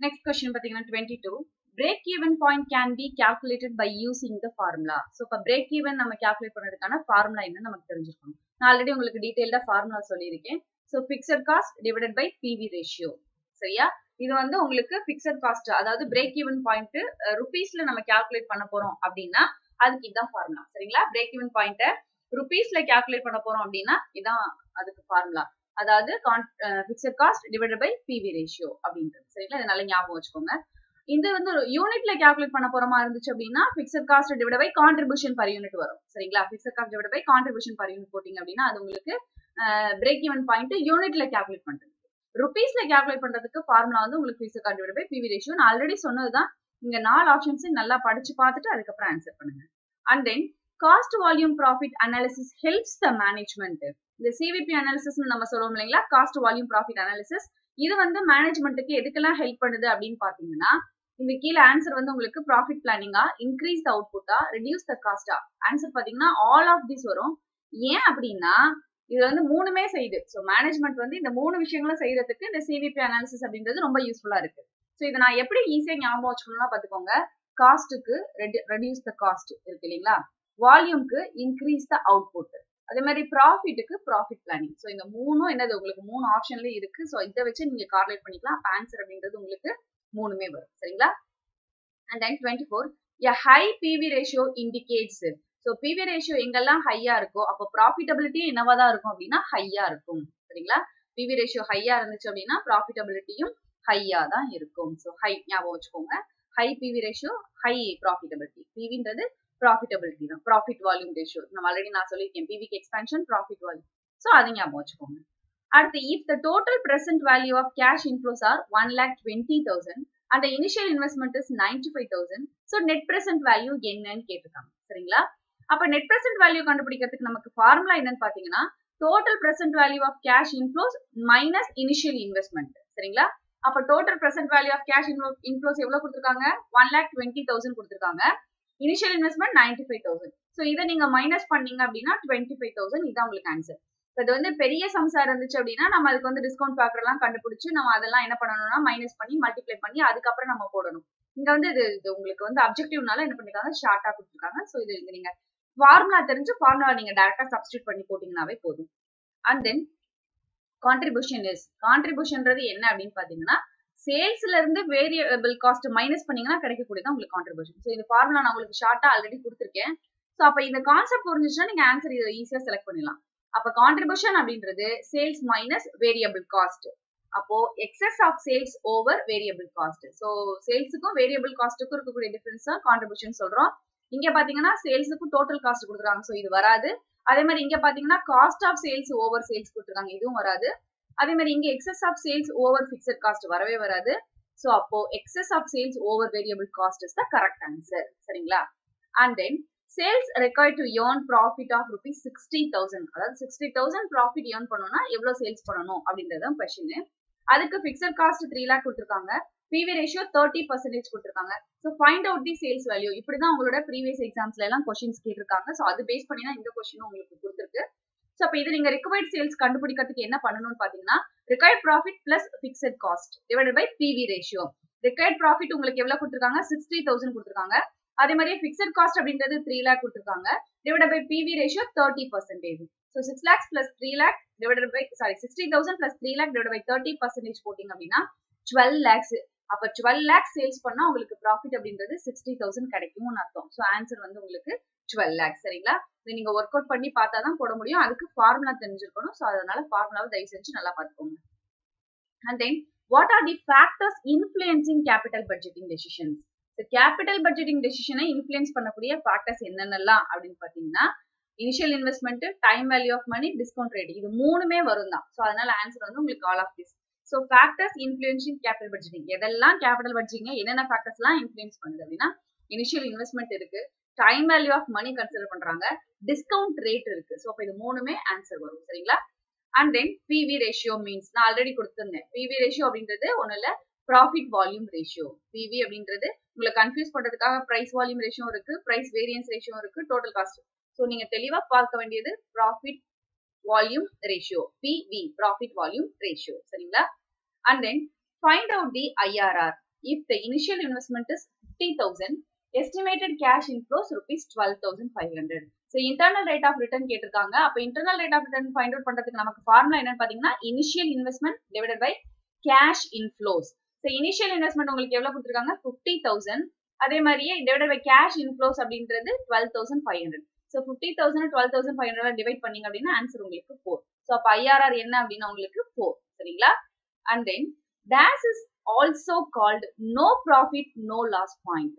next question பாத்தீங்கன்னா twenty two break even point can be calculated by using the formula so இப்போ break even நம்ம calculate பண்ணதுக்கான formula என்ன நமக்கு தெரிஞ்சிருக்கணும் நான் ஆல்ரெடி உங்களுக்கு டீடைல்டா ஃபார்முலா சொல்லியிருக்கேன் so fixed cost divided by PV ratio சரியா இது வந்து உங்களுக்கு ஃபிக்ஸட் காஸ்ட் அதாவது பிரேக் ஈவன் பாயிண்ட் ருபீஸ்ல நம்ம கால்குலேட் பண்ண போறோம் அப்படின்னா அதுக்கு இதான் ஃபார்முலா சரிங்களா பிரேக் ஈவன் பாயிண்ட ருபீஸ்ல கால்குலேட் பண்ண போறோம் அப்படின்னா இதான் அதுக்கு ஃபார்முலா அதாவது fixed cost divided by PV ratio அப்படின்றது சரிங்களா இதை நல்லா ஞாபகம் வச்சுக்கோங்க இது வந்து ஒரு யூனிட்ல கால்குலேட் பண்ண போற மாதிரி இருந்துச்சு அப்படின்னா fixed cost divide by contribution per unit வரும் சரிங்களா fixed cost divide by contribution per unit போட்டிங்க அப்படின்னா அது உங்களுக்கு பிரேக் ஈவன் பாயிண்ட் யூனிட்ல கால்குலேட் பண்றது ருபீஸ்ல கால்குலேட் பண்றதுக்கு ஃபார்முலா வந்து உங்களுக்கு fixed cost divide by PV ratio நான் ஆல்ரெடி சொன்னதுதான் இங்க நாலு ஆப்ஷன்ஸ் நல்லா படிச்சு பார்த்துட்டு அதுக்கப்புறம் ஆன்சர் பண்ணுங்க and then cost volume profit analysis helps the management இந்த சிவிபி அனாலிசிஸ் நம்ம சொல்லுவோம் இல்லைங்களா காஸ்ட் வால்யூம் ப்ராஃபிட் அனாலிசிஸ் இது வந்து மேனேஜ்மெண்ட்டுக்கு எதுக்கெல்லாம் ஹெல்ப் பண்ணுது அப்படின்னு பாத்தீங்கன்னா இந்த கீழே ஆன்சர் வந்து உங்களுக்கு ப்ராஃபிட் பிளானிங்கா இன்க்ரீஸ் த அவுட்புட்டா ரெடியூஸ் த காஸ்டா ஆன்சர் பாத்தீங்கன்னா ஆல் ஆஃப் திஸ் வரும் ஏன் அப்படின்னா இது வந்து மூணுமே செய்யுது ஸோ மேனேஜ்மெண்ட் வந்து இந்த மூணு விஷயங்களும் செய்யறதுக்கு இந்த சிவிபி அனாலிசிஸ் அப்படின்றது ரொம்ப யூஸ்ஃபுல்லா இருக்கு ஸோ இதை நான் எப்படி ஈஸியா ஞாபகம் வச்சுக்கணும்னா பாத்துக்கோங்க காஸ்ட்டுக்கு ரெடியூஸ் த காஸ்ட் இருக்கு இல்லைங்களா வால்யூம்க்கு இன்க்ரீஸ் த அவுட்புட் அதே மாதிரி ப்ராஃபிட்டுக்கு ப்ராஃபிட் பிளானிங் ஸோ இந்த மூணும் என்னது உங்களுக்கு மூணு ஆப்ஷன்ல இருக்கு ஸோ இதை வச்சு நீங்க கார்லேட் பண்ணிக்கலாம் ஆன்சர் அப்படின்றது உங்களுக்கு மூணுமே வரும் சரிங்களா and then twenty four a high PV ratio indicates so PV ratio எங்கெல்லாம் ஹையா இருக்கோ அப்போ ப்ராஃபிட்டபிலிட்டியும் என்னவா தான் இருக்கும் அப்படின்னா ஹையா இருக்கும் சரிங்களா பிவி ரேஷியோ ஹையா இருந்துச்சு அப்படின்னா ப்ராஃபிட்டபிலிட்டியும் ஹையா தான் இருக்கும் ஸோ ஹை ஞாபகம் வச்சுக்கோங்க high PV ratio high profitability பிவின்றது ப்ராஃபிட்டபிலிட்டி தான் ப்ராஃபிட் வால்யூம் ரேஷியோ நம்ம ஆல்ரெடி நான் சொல்லியிருக்கேன் பிவிக்கு எக்ஸ்பென்ஷன் ப்ராஃபிட் வால்யூம் ஸோ அதை ஞாபகம் வச்சுக்கோங்க அடுத்து if the total present value of cash inflows are one lakh twenty thousand and initial investment is ninety five thousand so net present value என்னன்னு கேட்டிருக்காங்க சரிங்களா அப்ப நெட் பிரசன்ட் வேல்யூ கண்டுபிடிக்கிறதுக்கு நமக்கு ஃபார்முலா என்னன்னு பாத்தீங்கன்னா total present value of cash inflows minus initial investment சரிங்களா அப்ப total present value of cash inflows எவ்வளவு கொடுத்துருக்காங்க ஒன் லேக் டுவெண்ட்டி தௌசண்ட் கொடுத்துருக்காங்க initial investment ninety five thousand so இதை நீங்க மைனஸ் பண்ணீங்க அப்படின்னா டுவெண்ட்டி ஃபைவ் தௌசண்ட் இதான் உங்களுக்கு ஆன்சர் இது வந்து பெரிய சம்சா இருந்துச்சு அப்படின்னா நம்ம அதுக்கு வந்து டிஸ்கவுண்ட் ஃபேக்டர் எல்லாம் கண்டுபிடிச்சு நம்ம அதெல்லாம் என்ன பண்ணணும்னா மைனஸ் பண்ணி மல்டிப்ளை பண்ணி அதுக்கப்புறம் நம்ம போடணும் இங்க வந்து இது இது உங்களுக்கு வந்து அப்ஜெக்டிவ்னால என்ன பண்ணிருக்காங்க ஷார்ட்டா கொடுத்துருக்காங்க ஸோ இது நீங்க ஃபார்முலா தெரிஞ்சு ஃபார்முலா நீங்க டேரக்டா சப்ஸ்டியூட் பண்ணி போட்டீங்கன்னாவே போதும் அண்ட் தென் கான்ட்ரிபியூஷன் இஸ் கான்ட்ரிபியூஷன்ன்றது என்ன அப்படின்னு பாத்தீங்கன்னா சேல்ஸ்ல இருந்து வேரியபிள் காஸ்ட் மைனஸ் பண்ணீங்கன்னா கிடைக்கக்கூடியதான் உங்களுக்கு கான்ட்ரிபியூஷன் ஸோ இந்த ஃபார்முலா நான் உங்களுக்கு ஷார்ட்டா ஆல்ரெடி கொடுத்துருக்கேன் ஸோ அப்ப இந்த கான்செப்ட் புரிஞ்சுச்சுன்னா நீங்க ஆன்சர் இதை ஈஸியா செலக்ட் பண்ணிடலாம் அப்ப கான்ட்ரிபியூஷன் அப்படின்றது சேல்ஸ் மைனஸ் வேரியபிள் காஸ்ட் அப்போ excess of sales over variable cost so சேல்ஸுக்கும் வேரியபிள் காஸ்ட்டுக்கும் இருக்கக்கூடிய டிஃபரன்ஸ் தான் கான்ட்ரிபியூஷன் சொல்றோம் இங்க பாத்தீங்கன்னா சேல்ஸுக்கும் டோட்டல் காஸ்ட் கொடுக்குறாங்க ஸோ இது வராது அதே மாதிரி இங்க பாத்தீங்கன்னா cost of sales over sales கொடுத்துருக்காங்க இதுவும் வராது அதே மாதிரி இங்க excess of sales over fixed cost வரவே வராது ஸோ அப்போ excess of sales over variable cost is the correct answer சரிங்களா and then sales record to earn profit of rupees sixty thousand அதாவது சிக்ஸ்டி தௌசண்ட் ப்ராஃபிட் ஏர்ன் பண்ணணும்னா எவ்வளவு sales பண்ணணும் அப்படின்றது தான் கொஸ்டின் அதுக்கு பிக்சட் காஸ்ட் த்ரீ லேக் கொடுத்துருக்காங்க பிவி ரேஷியோ தேர்ட்டி பர்சன்டேஜ் கொடுத்துருக்காங்க so find out the sales value இப்படிதான் உங்களோட ப்ரீவியஸ் எக்ஸாம்ஸ்ல எல்லாம் கொஸ்டின்ஸ் கேட்டிருக்காங்க ஸோ அது பேஸ் பண்ணி தான் இந்த கொஸ்டினும் உங்களுக்கு கொடுத்துருக்கு ஸோ அப்போ இது நீங்க ரிகவர்ட் சேல்ஸ் கண்டுபிடிக்கிறதுக்கு என்ன பண்ணணும்னு பாத்தீங்கன்னா recovered profit plus fixed cost divided by PV ratio recovered profit உங்களுக்கு எவ்வளவு கொடுத்துருக்காங்க சிக்ஸ்டி தௌசண்ட் கொடுத்துருக்காங்க அதே மாதிரி பிக்சட் காஸ்ட் அப்படின்றது த்ரீ லேக் கொடுத்துருக்காங்க divide by PV ratio thirty percentage so six lakhs plus three lakh divide by sorry sixty thousand plus three lakh divide by thirty percentage போட்டிங்க அப்படின்னா டுவெல் லேக்ஸ் அப்ப டுவெல் லேக்ஸ் சேல்ஸ் பண்ணா உங்களுக்கு ப்ராஃபிட் அப்படின்றது சிக்ஸ்டி தௌசண்ட் கிடைக்கும்னு அர்த்தம் ஸோ ஆன்சர் வந்து உங்களுக்கு டுவெல் லேக்ஸ் சரிங்களா இதை நீங்க ஒர்க் அவுட் பண்ணி பார்த்தா தான் போட முடியும் அதுக்கு ஃபார்முலா தெரிஞ்சிருக்கணும் ஸோ அதனால ஃபார்முலாவை தயவு செஞ்சு நல்லா பார்த்துக்கோங்க and then what are the factors influencing capital budgeting decisions capital budgeting டெசிஷனை இன்ஃபுளுன்ஸ் பண்ணக்கூடிய ஃபேக்டர்ஸ் என்னென்னலாம் அப்படின்னு பாத்தீங்கன்னா initial investment time value of money discount rate இது மூணுமே வரும் தான் ஸோ அதனால ஆன்சர் வந்து உங்களுக்கு all of this so factors influencing capital budgeting எதெல்லாம் கேபிட்டல் பட்ஜெட்டிங் என்னென்ன ஃபேக்டர்ஸ் எல்லாம் இன்ஃபுளுன்ஸ் பண்ணுது அப்படின்னா இனிஷியல் இன்வெஸ்ட்மெண்ட் இருக்கு time value of money consider பண்றாங்க டிஸ்கவுண்ட் ரேட் இருக்கு ஸோ அப்போ இது மூணுமே ஆன்சர் வரும் சரிங்களா and then PV ratio means நான் ஆல்ரெடி கொடுத்துருந்தேன் பிவி ரேஷியோ அப்படின்றது ஒன்றும் இல்லை ப்ராஃபிட் வால்யூம் ரேஷியோ பிவி அப்படின்றது உங்களை கன்ஃபியூஸ் பண்றதுக்காக பிரைஸ் வால்யூம் ரேஷியோ இருக்கு பிரைஸ் வேரியன்ஸ் ரேஷியோ இருக்கு டோட்டல் காஸ்ட் ஸோ நீங்க தெளிவா பார்க்க வேண்டியது profit volume ratio PV profit volume ratio சரிங்களா and then find out the IRR if the initial investment is fifty thousand estimated cash inflows rupees twelve thousand five hundred so internal rate of return கேட்டிருக்காங்க அப்போ internal rate of return find out பண்றதுக்கு நமக்கு formula என்னன்னு பாத்தீங்கன்னா initial investment divided by cash inflows so initial investment உங்களுக்கு எவ்வளவு கொடுத்துருக்காங்க fifty thousand அதே மாதிரியே டிவைடட் பை கேஷ் இன்ஃப்ளோஸ் அப்படின்றது twelve thousand five hundred so fifty thousand twelve thousand five hundred divide பண்ணீங்க அப்படின்னா ஆன்சர் உங்களுக்கு ஃபோர் ஸோ அப்போ ஐஆர்ஆர் என்ன அப்படின்னா உங்களுக்கு ஃபோர் சரிங்களா and then days is also called no profit no loss point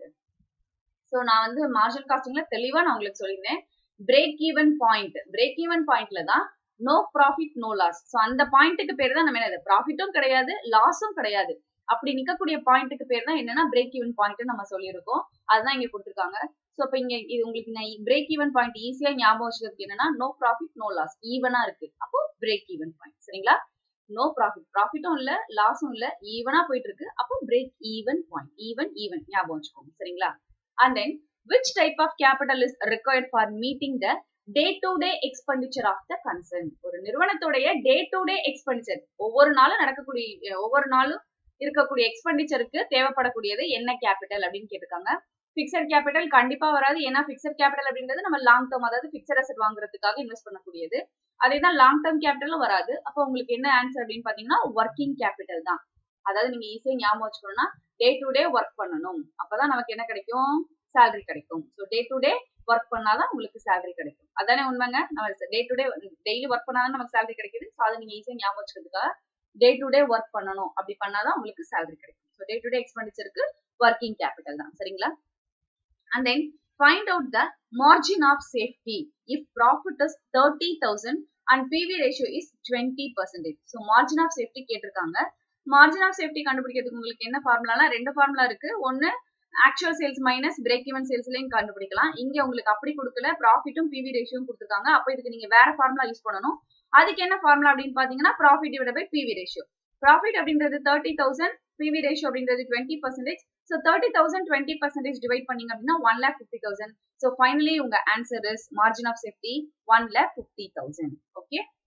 so நான் வந்து மார்ஜினல் காஸ்டிங்ல தெளிவா நான் உங்களுக்கு சொல்லியிருந்தேன் break even point break even பாயிண்ட்ல தான் no profit no loss so அந்த பாயிண்ட்டுக்கு பேர் தான் நம்ம என்ன ப்ராஃபிட்டும் கிடையாது லாஸும் கிடையாது அப்படி நிக்கக்கூடிய பாயிண்ட்டுக்கு பேர் தான் என்னன்னா பிரேக் ஈவன் பாயிண்ட் நம்ம சொல்லியிருக்கோம் அதுதான் இங்க கொடுத்துருக்காங்க ஸோ இப்போ இங்க இது உங்களுக்கு நான் பிரேக் ஈவன் பாயிண்ட் ஈஸியா ஞாபகம் வச்சுக்கிறதுக்கு என்னன்னா நோ ப்ராஃபிட் நோ லாஸ் ஈவனா இருக்கு அப்போ பிரேக் ஈவன் பாயிண்ட் சரிங்களா நோ ப்ராஃபிட் ப்ராஃபிட்டும் இல்ல லாஸும் இல்ல ஈவனா போயிட்டு இருக்கு அப்போ break even point even even ஞாபகம் வச்சுக்கோங்க சரிங்களா and then which type of capital is required for meeting the day to day expenditure of the concern ஒரு நிறுவனத்துடைய டே டு டே எக்ஸ்பெண்டிச்சர் ஒவ்வொரு நாளும் நடக்கக்கூடிய ஒவ்வொரு நாளும் இருக்கக்கூடிய எக்ஸ்பெண்டிச்சருக்கு தேவைப்படக்கூடியது என்ன கேபிட்டல் அப்படின்னு கேட்டிருக்காங்க பிக்சட் கேபிட்டல் கண்டிப்பா வராது ஏன்னா பிக்சட் கேபிட்டல் அப்படின்றது நம்ம லாங் டேர்ம் அதாவது பிக்சட் அசெட் வாங்குறதுக்காக இன்வெஸ்ட் பண்ணக்கூடியது அதே தான் லாங் டேர்ம் கேபிட்டலும் வராது அப்போ உங்களுக்கு என்ன ஆன்சர் அப்படின்னு பாத்தீங்கன்னா ஒர்க்கிங் கேபிட்டல் தான் அதாவது நீங்க ஈஸியா ஞாபகம் வச்சுக்கணும்னா டே டு டே ஒர்க் பண்ணணும் அப்பதான் நமக்கு என்ன கிடைக்கும் சேலரி கிடைக்கும் so day to day work பண்ணாதான் உங்களுக்கு சேலரி கிடைக்கும் அதானே உண்மைங்க நம்ம day to day daily work பண்ணாதான் நமக்கு சேலரி கிடைக்குது ஸோ அதை நீங்க ஈஸியா ஞாபகம் வச்சுக்கிறதுக்காக டே டு டே ஒர்க் பண்ணணும் அப்படி பண்ணாதான் உங்களுக்கு சேலரி கிடைக்கும் ஸோ டே டு டே எக்ஸ்பெண்டிச்சருக்கு ஒர்க்கிங் கேபிட்டல் தான் சரிங்களா and then find out the margin of safety if profit is thirty thousand and PV ratio is twenty percentage so margin of safety கேட்டிருக்காங்க margin of safety கண்டுபிடிக்கிறதுக்கு உங்களுக்கு என்ன ஃபார்முலானா ரெண்டு formula இருக்கு ஒன்னு actual sales minus break even சேல்ஸ்லயும் கண்டுபிடிக்கலாம் இங்க உங்களுக்கு அப்படி கொடுக்கல ப்ராஃபிட்டும் பிவி ரேஷியும் கொடுத்துருக்காங்க அப்போ இதுக்கு நீங்க வேற ஃபார்முலா யூஸ் பண்ணணும் அதுக்கு என்ன ஃபார்முலா அப்படின்னு பாத்தீங்கன்னா profit divide by PV ratio profit அப்படின்றது தேர்ட்டி தௌசண்ட் பிவி ரேஷியோ அப்படின்றது twenty percentage so thirty thousand twenty percentage divide பண்ணீங்க அப்படின்னா one lakh fifty thousand so finally உங்க answer is margin of safety one lakh fifty thousand okay